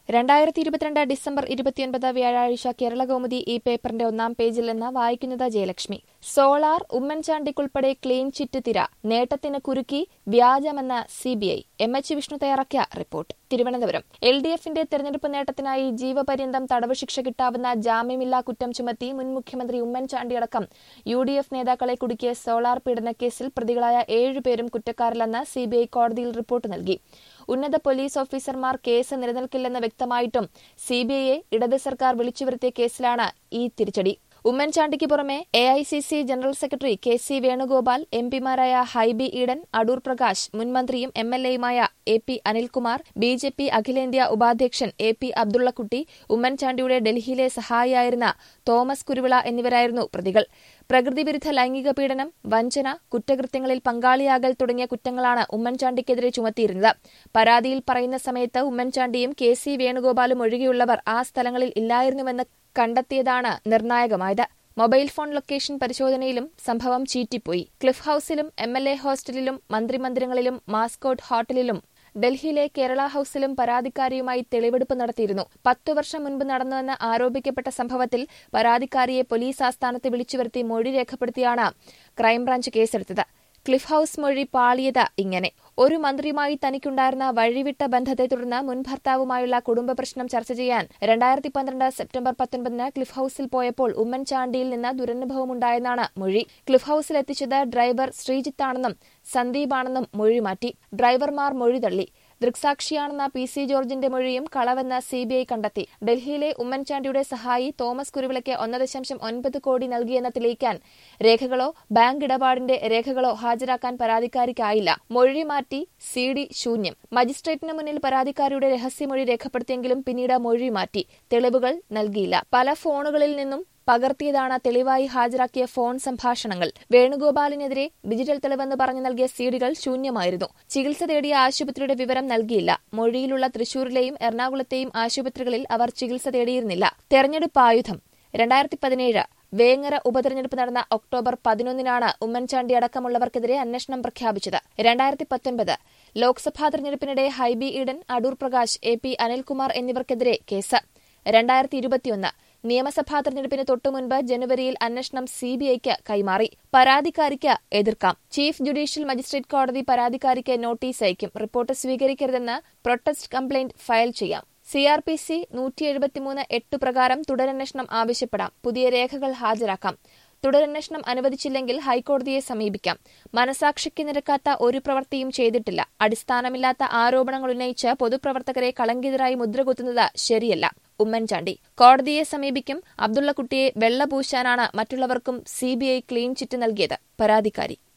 രണ്ടായിരത്തി ഇരുപത്തിരണ്ട് ഡിസംബർ ഇരുപത്തിയൊൻപത് വ്യാഴാഴ്ച കേരളകൗമുദി ഈ പേപ്പറിന്റെ ഒന്നാം പേജിൽ നിന്ന് വായിക്കുന്നത് ജയലക്ഷ്മി സോളാർ ഉമ്മൻചാണ്ടിക്കുൾപ്പെടെ ക്ലീൻ ചിറ്റ് തിര നേട്ടത്തിന് കുരുക്കി വ്യാജമെന്ന് സിബിഐ എം എച്ച് വിഷ്ണു തയ്യാറാക്കിയ റിപ്പോർട്ട് തിരുവനന്തപുരം എൽ ഡി എഫിന്റെ തെരഞ്ഞെടുപ്പ് നേട്ടത്തിനായി ജീവപര്യന്തം തടവ് ശിക്ഷ കിട്ടാവുന്ന ജാമ്യമില്ലാ കുറ്റം ചുമത്തി മുൻ മുഖ്യമന്ത്രി ഉമ്മൻചാണ്ടിയടക്കം യു ഡി എഫ് നേതാക്കളെ കുടുക്കിയ സോളാർ പീഡനക്കേസിൽ പ്രതികളായ ഏഴുപേരും കുറ്റക്കാരില്ലെന്ന് സിബിഐ കോടതിയിൽ റിപ്പോർട്ട് നൽകി ഉന്നത പോലീസ് ഓഫീസർമാർ കേസ് നിലനിൽക്കില്ലെന്ന് വ്യക്തമായിട്ടും സിബിഐയെ ഇടത് സർക്കാർ വിളിച്ചുവരുത്തിയ കേസിലാണ് ഈ തിരിച്ചടി ഉമ്മൻചാണ്ടിക്ക് പുറമെ A I C C general secretary K C Venugopal M പിമാരായ ഹൈബി ഈഡൻ അടൂർ പ്രകാശ് മുൻമന്ത്രിയും എം എൽ എയുമായ A P Anilkumar B J P അഖിലേന്ത്യാ ഉപാധ്യക്ഷൻ എ പി അബ്ദുള്ളക്കുട്ടി ഉമ്മൻചാണ്ടിയുടെ ഡൽഹിയിലെ സഹായിയായിരുന്ന തോമസ് കുരുവിള എന്നിവരായിരുന്നു പ്രതികൾ പ്രകൃതിവിരുദ്ധ ലൈംഗിക പീഡനം വഞ്ചന കുറ്റകൃത്യങ്ങളിൽ പങ്കാളിയാകൽ തുടങ്ങിയ കുറ്റങ്ങളാണ് ഉമ്മൻചാണ്ടിക്കെതിരെ ചുമത്തിയിരുന്നത് പരാതിയിൽ പറയുന്ന സമയത്ത് ഉമ്മൻചാണ്ടിയും കെ സി വേണുഗോപാലും ഒഴികെയുള്ളവർ ആ സ്ഥലങ്ങളിൽ ഇല്ലായിരുന്നുവെന്ന് കണ്ടെത്തിയതാണ് നിർണായകമായത് മൊബൈൽ ഫോൺ ലൊക്കേഷൻ പരിശോധനയിലും സംഭവം ചീറ്റിപ്പോയി ക്ലിഫ് ഹൌസിലും എം എൽ എ ഹോസ്റ്റലിലും മന്ത്രിമന്ദിരങ്ങളിലും മാസ്കോട്ട് ഹോട്ടലിലും ഡൽഹിയിലെ കേരള ഹൌസിലും പരാതിക്കാരിയുമായി തെളിവെടുപ്പ് നടത്തിയിരുന്നു പത്തു വർഷം മുൻപ് നടന്നുവെന്ന് ആരോപിക്കപ്പെട്ട സംഭവത്തിൽ പരാതിക്കാരിയെ പോലീസ് ആസ്ഥാനത്ത് വിളിച്ചുവരുത്തി മൊഴി രേഖപ്പെടുത്തിയാണ് ക്രൈംബ്രാഞ്ച് കേസെടുത്തത് ക്ലിഫ് ഹൌസ് മൊഴി പാളിയത് ഇങ്ങനെ ഒരു മന്ത്രിയുമായി തനിക്കുണ്ടായിരുന്ന വഴിവിട്ട ബന്ധത്തെ തുടർന്ന് മുൻ ഭർത്താവുമായുള്ള കുടുംബ പ്രശ്നം ചർച്ച ചെയ്യാൻ രണ്ടായിരത്തി പന്ത്രണ്ട് സെപ്റ്റംബർ പത്തൊൻപതിന് ക്ലിഫ് ഹൌസിൽ പോയപ്പോൾ ഉമ്മൻചാണ്ടിയിൽ നിന്ന് ദുരനുഭവമുണ്ടായെന്നാണ് മൊഴി ക്ലിഫ് ഹൌസിൽ എത്തിച്ചത് ഡ്രൈവർ ശ്രീജിത്താണെന്നും സന്ദീപാണെന്നും മൊഴി മാറ്റി ഡ്രൈവർമാർ മൊഴി തള്ളി ദൃക്സാക്ഷിയാണെന്ന പി സി ജോർജിന്റെ മൊഴിയും കളവെന്ന് സിബിഐ കണ്ടെത്തി ഡൽഹിയിലെ ഉമ്മൻചാണ്ടിയുടെ സഹായി തോമസ് കുരുവിളയ്ക്ക് ഒന്ന് ദശാംശം ഒൻപത് കോടി നൽകിയെന്ന് തെളിയിക്കാൻ രേഖകളോ ബാങ്ക് ഇടപാടിന്റെ രേഖകളോ ഹാജരാക്കാൻ പരാതിക്കാരിക്കായില്ല മൊഴി മാറ്റി സി ഡി ശൂന്യം മജിസ്ട്രേറ്റിന് മുന്നിൽ പരാതിക്കാരിയുടെ രഹസ്യമൊഴി രേഖപ്പെടുത്തിയെങ്കിലും പിന്നീട് മൊഴി മാറ്റി തെളിവുകൾ നൽകിയില്ല പല ഫോണുകളിൽ നിന്നും പകർത്തിയതാണ് തെളിവായി ഹാജരാക്കിയ ഫോൺ സംഭാഷണങ്ങൾ വേണുഗോപാലിനെതിരെ ഡിജിറ്റൽ തെളിവെന്ന് പറഞ്ഞു നൽകിയ സീഡികൾ ശൂന്യമായിരുന്നു ചികിത്സ തേടിയ ആശുപത്രിയുടെ വിവരം നൽകിയില്ല മൊഴിയിലുള്ള തൃശൂരിലെയും എറണാകുളത്തെയും ആശുപത്രികളിൽ അവർ ചികിത്സ തേടിയിരുന്നില്ല തെരഞ്ഞെടുപ്പ് ആയുധം രണ്ടായിരത്തി പതിനേഴ് വേങ്ങര ഉപതെരഞ്ഞെടുപ്പ് നടന്ന ഒക്ടോബർ പതിനൊന്നിനാണ് ഉമ്മൻചാണ്ടി അടക്കമുള്ളവർക്കെതിരെ അന്വേഷണം പ്രഖ്യാപിച്ചത് രണ്ടായിരത്തി പത്തൊൻപത് ലോക്സഭാ തെരഞ്ഞെടുപ്പിനിടെ ഹൈബി ഈഡൻ അടൂർ പ്രകാശ് എ പി അനിൽകുമാർ എന്നിവർക്കെതിരെ കേസ് രണ്ടായിരത്തി ഇരുപത്തിയൊന്ന് നിയമസഭാ തെരഞ്ഞെടുപ്പിന് തൊട്ടുമുൻപ് ജനുവരിയിൽ അന്വേഷണം സിബിഐക്ക് കൈമാറി പരാതിക്കാരിക്ക് എതിർക്കാം ചീഫ് ജുഡീഷ്യൽ മജിസ്ട്രേറ്റ് കോടതി പരാതിക്കാരിക്ക് നോട്ടീസ് അയക്കും റിപ്പോർട്ട് സ്വീകരിക്കരുതെന്ന് പ്രൊട്ടസ്റ്റ് കംപ്ലയിന്റ് ഫയൽ ചെയ്യാം സി ആർ പി സി നൂറ്റി എഴുപത്തിമൂന്ന് എട്ട് പ്രകാരം തുടരന്വേഷണം ആവശ്യപ്പെടാം പുതിയ രേഖകൾ ഹാജരാക്കാം തുടരന്വേഷണം അനുവദിച്ചില്ലെങ്കിൽ ഹൈക്കോടതിയെ സമീപിക്കാം മനസാക്ഷിക്ക് നിരക്കാത്ത ഒരു പ്രവൃത്തിയും ചെയ്തിട്ടില്ല അടിസ്ഥാനമില്ലാത്ത ആരോപണങ്ങൾ ഉന്നയിച്ച് പൊതുപ്രവർത്തകരെ കളങ്കിതരായി മുദ്രകുത്തുന്നത് ശരിയല്ല ഉമ്മൻചാണ്ടി കോടതിയെ സമീപിക്കും അബ്ദുള്ളക്കുട്ടിയെ വെള്ളപൂശാനാണ് മറ്റുള്ളവർക്കും സിബിഐ ക്ലീൻ ചിറ്റ് നൽകിയത് പരാതിക്കാരി